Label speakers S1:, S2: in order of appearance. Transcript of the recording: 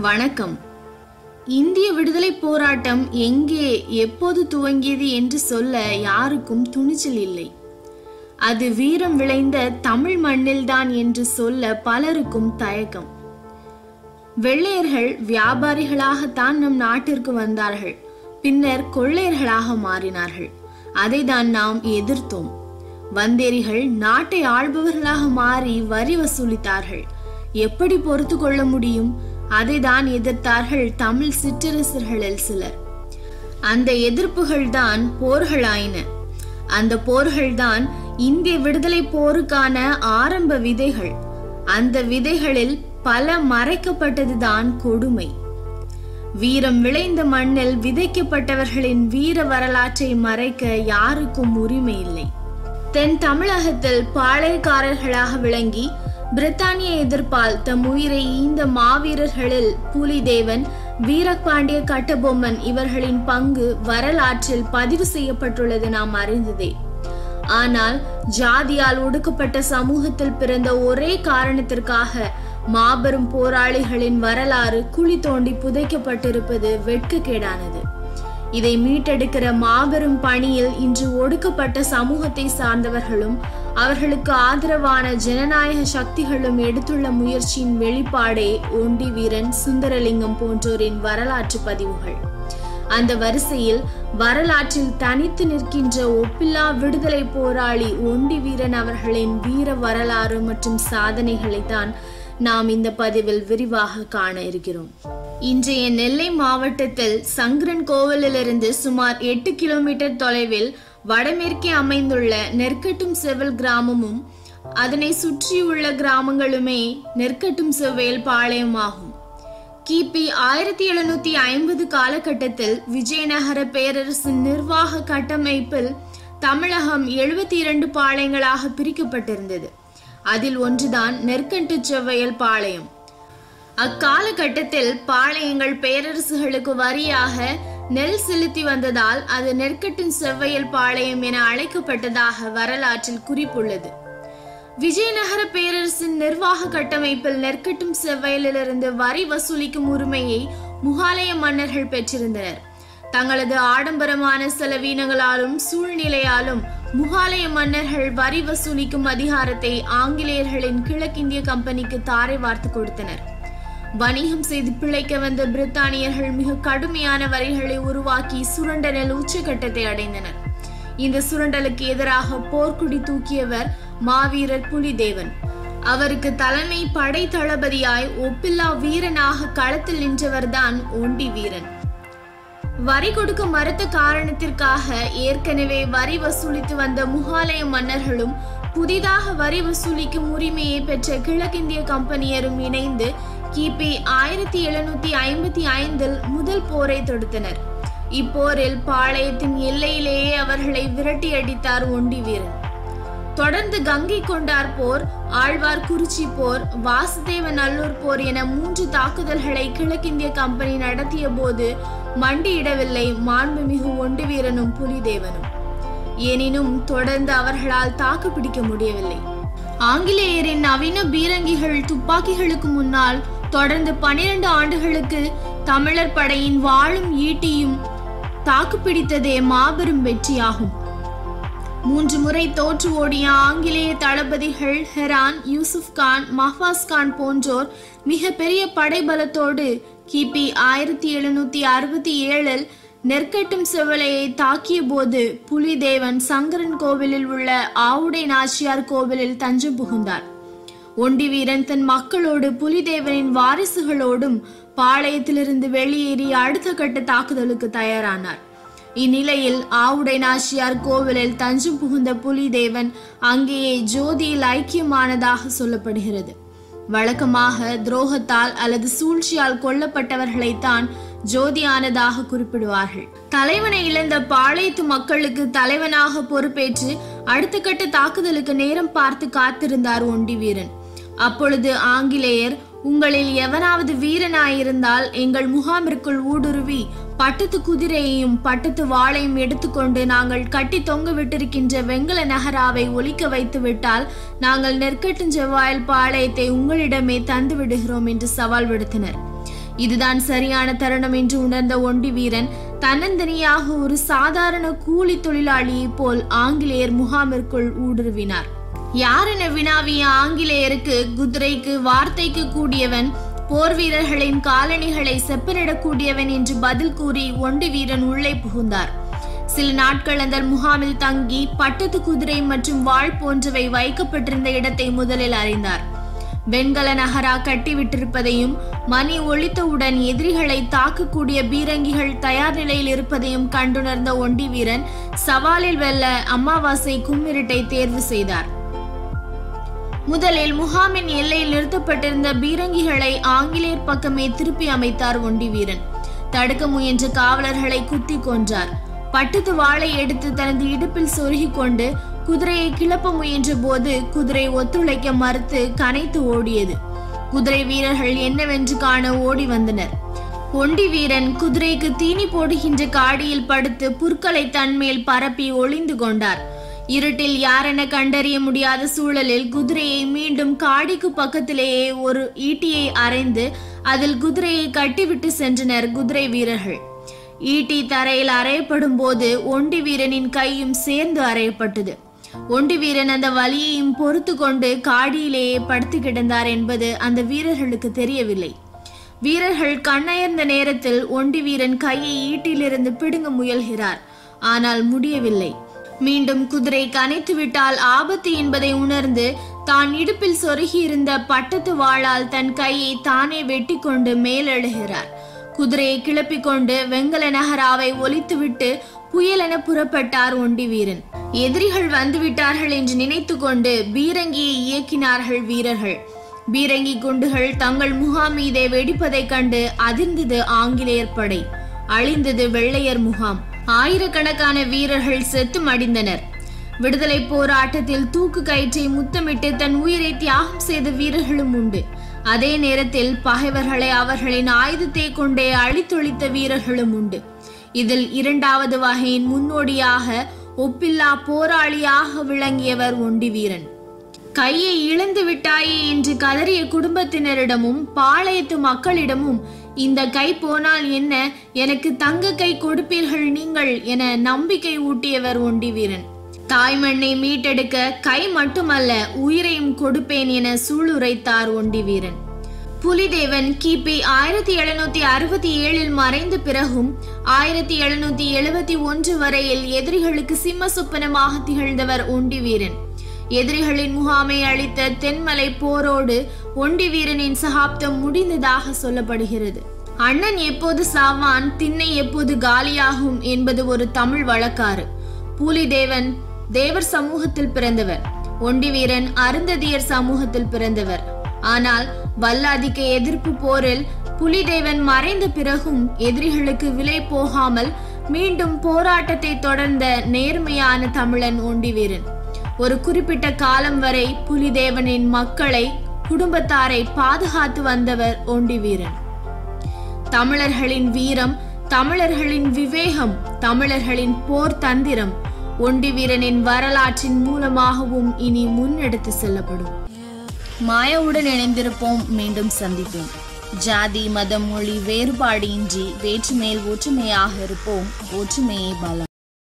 S1: வணக்கம் இந்திய விடுதலை போராட்டம் எங்கே எப்போது துவங்கியது என்று சொல்ல யாருக்கும் துணிச்சல் இல்லை அது வீரம் விளைந்த தமிழ் மண்ணில்தான் என்று சொல்ல பலருக்கும் தயக்கம் வெள்ளையர்கள் வியாபாரிகளாகத்தான் நம் நாட்டிற்கு வந்தார்கள் பின்னர் கொள்ளையர்களாக மாறினார்கள் அதை தான் நாம் எதிர்த்தோம் வந்தேரிகள் நாட்டை ஆள்பவர்களாக மாறி வரி வசூலித்தார்கள் எப்படி பொறுத்து கொள்ள முடியும் அதை தான் எதிர்த்தார்கள் தமிழ் சிற்றரசர்களில் சிலர் அந்த எதிர்ப்புகள் தான் போர்களாயின அந்த போர்கள்தான் இந்திய விடுதலை போருக்கான ஆரம்ப விதைகள் அந்த விதைகளில் பல மறைக்கப்பட்டதுதான் கொடுமை வீரம் விளைந்த மண்ணில் விதைக்கப்பட்டவர்களின் வீர வரலாற்றை மறைக்க யாருக்கும் உரிமை இல்லை தென் தமிழகத்தில் பாளையக்காரர்களாக விளங்கி பிரித்தானிய எதிர்ப்பால் தம் உயிரை ஈந்த மாவீரர்களில் புலிதேவன் வீரபாண்டிய கட்டபொம்மன் இவர்களின் பங்கு வரலாற்றில் பதிவு செய்யப்பட்டுள்ளது நாம் அறிந்ததே ஆனால் ஜாதியால் ஒடுக்கப்பட்ட சமூகத்தில் பிறந்த ஒரே காரணத்திற்காக மாபெரும் போராளிகளின் வரலாறு குழி தோண்டி புதைக்கப்பட்டிருப்பது வெட்கக்கேடானது இதை மீட்டெடுக்கிற மாபெரும் பணியில் இன்று ஒடுக்கப்பட்ட சமூகத்தை சார்ந்தவர்களும் அவர்களுக்கு ஆதரவான ஜனநாயக சக்திகளும் எடுத்துள்ள முயற்சியின் வெளிப்பாடே ஒண்டி வீரன் சுந்தரலிங்கம் போன்றோரின் வரலாற்று பதிவுகள் அந்த வரிசையில் வரலாற்றில் தனித்து நிற்கின்ற ஒப்பில்லா விடுதலை போராளி ஒண்டி வீரன் அவர்களின் வீர வரலாறு மற்றும் சாதனைகளை தான் நாம் இந்த பதிவில் விரிவாக காண இருக்கிறோம் இன்றைய நெல்லை மாவட்டத்தில் சங்கரன் கோவிலிலிருந்து சுமார் எட்டு கிலோமீட்டர் தொலைவில் வடமேற்கே அமைந்துள்ள நெற்கட்டும் செவல் கிராமமும் அதனை சுற்றியுள்ள கிராமங்களுமே நெற்கட்டும் செவ்வேல் பாளையமாகும் கிபி ஆயிரத்தி எழுநூத்தி ஐம்பது காலகட்டத்தில் விஜயநகர பேரரசின் நிர்வாக கட்டமைப்பில் தமிழகம் எழுபத்தி இரண்டு பாளையங்களாக பிரிக்கப்பட்டிருந்தது அதில் ஒன்றுதான் நெற்கண்டு செவ்வையல் பாளையம் அக்காலகட்டத்தில் பாளையங்கள் பேரரசுகளுக்கு வரியாக நெல் செலுத்தி வந்ததால் அது நெற்கட்டின் செவ்வையல் பாளையம் என அழைக்கப்பட்டதாக வரலாற்றில் குறிப்புள்ளது விஜயநகர பேரரசின் நிர்வாக கட்டமைப்பில் நெற்கட்டும் செவ்வையிலிருந்து வரி வசூலிக்கும் உரிமையை முகாலய மன்னர்கள் பெற்றிருந்தனர் தங்களது ஆடம்பரமான செலவீனங்களாலும் சூழ்நிலையாலும் முகாலய மன்னர்கள் வரி வசூலிக்கும் அதிகாரத்தை ஆங்கிலேயர்களின் கிழக்கிந்திய கம்பெனிக்கு தாரை வார்த்து கொடுத்தனர் வணிகம் செய்து பிழைக்க வந்த பிரித்தானியர்கள் மிக கடுமையான வரிகளை உருவாக்கி சுரண்டனில் உச்சகட்டத்தை அடைந்தனர் இந்த சுரண்டலுக்கு எதிராக போர்க்குடி தூக்கியவர் மாவீரர் புலிதேவன் அவருக்கு தலைமை படை தளபதியாய் ஒப்பில்லா வீரனாக களத்தில் நின்றவர்தான் ஒண்டி வீரன் வரி கொடுக்க மறுத்த காரணத்திற்காக ஏற்கனவே வரி வசூலித்து வந்த முகாலய மன்னர்களும் புதிதாக வரி வசூலிக்கும் உரிமையை பெற்ற கிழக்கிந்திய கம்பெனியரும் இணைந்து கிபி ஆயிரத்தி எழுநூத்தி ஐம்பத்தி ஐந்தில் முதல் போரை தொடுத்தனர் இப்போரில் பாளையத்தின் எல்லையிலேயே அவர்களை விரட்டி அடித்தார் ஒண்டி வீரன் தொடர்ந்து கங்கை கொண்டார் போர் ஆழ்வார் குறிச்சி போர் வாசுதேவ நல்லூர் போர் என மூன்று தாக்குதல்களை கிழக்கிந்திய கம்பெனி நடத்திய போது மண்டியிடவில்லை மாண்புமிகு ஒண்டு வீரனும் புலிதேவனும் எனினும் தொடர்ந்து அவர்களால் தாக்கு பிடிக்க முடியவில்லை ஆங்கிலேயரின் நவீன பீரங்கிகள் துப்பாக்கிகளுக்கு முன்னால் தொடர்ந்து பனிரெண்டு ஆண்டுகளுக்கு தமிழர் படையின் வாழும் ஈட்டியும் தாக்குப்பிடித்ததே மாபெரும் வெற்றியாகும் மூன்று முறை தோற்று ஓடிய ஆங்கிலேய தளபதிகள் ஹெரான் யூசுப் கான் மஹ்வாஸ் கான் போன்றோர் மிக பெரிய படைபலத்தோடு கிபி ஆயிரத்தி எழுநூத்தி அறுபத்தி ஏழில் நெற்கட்டும் செவலையை தாக்கிய போது புலிதேவன் சங்கரன் கோவிலில் உள்ள ஆவுடை நாச்சியார் கோவிலில் தஞ்சம் புகுந்தார் ஒண்டி வீரன் தன் மக்களோடு புலிதேவனின் வாரிசுகளோடும் பாளையத்திலிருந்து வெளியேறி அடுத்த கட்ட தாக்குதலுக்கு தயாரானார் இந்நிலையில் ஆவுடை நாச்சியார் கோவிலில் தஞ்சம் புகுந்த புலிதேவன் அங்கேயே ஜோதியில் ஐக்கியமானதாக சொல்லப்படுகிறது வழக்கமாக துரோகத்தால் அல்லது சூழ்ச்சியால் கொல்லப்பட்டவர்களைத்தான் ஜோதியானதாக குறிப்பிடுவார்கள் தலைவனை இழந்த பாளையத்து மக்களுக்கு தலைவனாக பொறுப்பேற்று அடுத்த கட்ட தாக்குதலுக்கு நேரம் பார்த்து காத்திருந்தார் ஒண்டி வீரன் அப்பொழுது ஆங்கிலேயர் உங்களில் எவனாவது வீரனாயிருந்தால் எங்கள் முகாமிற்குள் ஊடுருவி பட்டத்து குதிரையையும் பட்டத்து வாளையும் எடுத்துக்கொண்டு நாங்கள் கட்டி தொங்க விட்டிருக்கின்ற வெங்கல நகராவை ஒலிக்க வைத்து விட்டால் நாங்கள் நெற்கட்டும் செவ்வாயில் பாளையத்தை உங்களிடமே தந்து விடுகிறோம் என்று சவால் விடுத்தனர் இதுதான் சரியான தருணம் என்று உணர்ந்த ஒண்டி வீரன் தன்னந்தனியாக ஒரு சாதாரண கூலி தொழிலாளியைப் போல் ஆங்கிலேயர் முகாமிற்குள் ஊடுருவினார் யாரென வினாவிய ஆங்கிலேயருக்கு குதிரைக்கு வார்த்தைக்கு கூடியவன் போர் வீரர்களின் காலணிகளை செப்பனிடக்கூடியவன் என்று பதில் கூறி ஒண்டி வீரன் உள்ளே புகுந்தார் சில நாட்கள் அந்த முகாமில் தங்கி பட்டத்து குதிரை மற்றும் வாழ் போன்றவை வைக்கப்பட்டிருந்த இடத்தை முதலில் அறிந்தார் வெண்கல நகரா கட்டிவிட்டிருப்பதையும் மணி ஒழித்தவுடன் எதிரிகளை தாக்கக்கூடிய பீரங்கிகள் தயார் நிலையில் இருப்பதையும் கண்டுணர்ந்த ஒண்டி வீரன் சவாலில் வெல்ல அமாவாசை கும்மிருட்டை தேர்வு செய்தார் முதலில் முகாமின் எல்லையில் நிறுத்தப்பட்டிருந்த பீரங்கிகளை ஆங்கிலேயர் பக்கமே திருப்பி அமைத்தார் ஒண்டி வீரன் தடுக்க முயன்ற காவலர்களை குத்தி கொன்றார் பட்டத்து வாளை எடுத்து தனது இடுப்பில் சொருகிக் கொண்டு குதிரையை கிளப்ப முயன்ற போது குதிரை ஒத்துழைக்க மறுத்து கனைத்து ஓடியது குதிரை வீரர்கள் என்னவென்று காண ஓடி வந்தனர் ஒண்டி வீரன் குதிரைக்கு தீனி போடுகின்ற காடியில் படுத்து புற்களை தன்மேல் பரப்பி ஒளிந்து கொண்டார் இருட்டில் யாரென கண்டறிய முடியாத சூழலில் குதிரையை மீண்டும் காடிக்கு பக்கத்திலேயே ஒரு ஈட்டியை அரைந்து அதில் குதிரையை கட்டிவிட்டு சென்றனர் குதிரை வீரர்கள் ஈட்டி தரையில் அறையப்படும் போது ஒண்டி வீரனின் கையும் சேர்ந்து அறையப்பட்டது ஒண்டி வீரன் அந்த வலியையும் பொறுத்து கொண்டு காடியிலேயே படுத்து கிடந்தார் என்பது அந்த வீரர்களுக்கு தெரியவில்லை வீரர்கள் கண்ணயர்ந்த நேரத்தில் ஒண்டி வீரன் கையை ஈட்டிலிருந்து பிடுங்க முயல்கிறார் ஆனால் முடியவில்லை மீண்டும் குதிரை கனைத்து விட்டால் ஆபத்து என்பதை உணர்ந்து தான் இடுப்பில் சொருகியிருந்த பட்டத்து வாளால் தன் கையை தானே வெட்டி கொண்டு மேலெழுகிறார் குதிரையை கிளப்பிக் கொண்டு வெங்கல நகராவை ஒலித்துவிட்டு புயலென புறப்பட்டார் ஒண்டி வீரன் எதிரிகள் வந்துவிட்டார்கள் என்று நினைத்து கொண்டு பீரங்கியை இயக்கினார்கள் வீரர்கள் பீரங்கி குண்டுகள் தங்கள் முகாம் மீதே வெடிப்பதைக் கண்டு அதிர்ந்தது ஆங்கிலேயர் படை அழிந்தது வெள்ளையர் முகாம் ஆயிரக்கணக்கான வீரர்கள் செத்து மடிந்தனர் விடுதலை போராட்டத்தில் தூக்கு கயிற்றை முத்தமிட்டு தன் உயிரை தியாகம் செய்த வீரர்களும் உண்டு அதே நேரத்தில் பகைவர்களை அவர்களின் ஆயுதத்தை கொண்டே அழித்தொழித்த வீரர்களும் உண்டு இதில் இரண்டாவது வகையின் முன்னோடியாக ஒப்பில்லா போராளியாக விளங்கியவர் ஒண்டி வீரன் கையை இழந்து விட்டாயே என்று கதறிய குடும்பத்தினரிடமும் பாளையத்து மக்களிடமும் இந்த கை போனால் என்ன எனக்கு தங்க கை கொடுப்பீர்கள் நீங்கள் என நம்பிக்கை ஊட்டியவர் ஒண்டி வீரன் தாய்மண்ணை மீட்டெடுக்க கை மட்டுமல்ல உயிரையும் கொடுப்பேன் என சூளுரைத்தார் ஒண்டி வீரன் புலிதேவன் கிபி ஆயிரத்தி எழுநூத்தி அறுபத்தி ஏழில் மறைந்த பிறகும் ஆயிரத்தி எழுநூத்தி எழுபத்தி ஒன்று வரையில் எதிரிகளுக்கு சிம்ம சுப்பனமாக திகழ்ந்தவர் ஒண்டி வீரன் எதிரிகளின் முகாமை அளித்த தென்மலை போரோடு ஒண்டி வீரனின் சகாப்தம் முடிந்ததாக சொல்லப்படுகிறது அண்ணன் எப்போது சாவான் திண்ணை எப்போது காலியாகும் என்பது ஒரு தமிழ் வழக்காறு பூலிதேவன் தேவர் சமூகத்தில் பிறந்தவர் ஒண்டி வீரன் அருந்ததியர் சமூகத்தில் பிறந்தவர் ஆனால் வல்லாதிக்க எதிர்ப்பு போரில் புலிதேவன் மறைந்த பிறகும் எதிரிகளுக்கு விலை போகாமல் மீண்டும் போராட்டத்தை தொடர்ந்த நேர்மையான தமிழன் ஒண்டி வீரன் ஒரு குறிப்பிட்ட காலம் வரை புலிதேவனின் மக்களை குடும்பத்தாரை பாதுகாத்து வந்தவர் ஒண்டி வீரன் தமிழர்களின் வீரம் தமிழர்களின் விவேகம் தமிழர்களின் போர் தந்திரம் ஒண்டி வீரனின் வரலாற்றின் மூலமாகவும் இனி முன்னெடுத்து செல்லப்படும் மாயாவுடன் இணைந்திருப்போம் மீண்டும் சந்திப்போம் ஜாதி மதம் மொழி வேறுபாடு இன்றி வேற்றுமையில் ஒற்றுமையாக இருப்போம் ஒற்றுமையை பலம்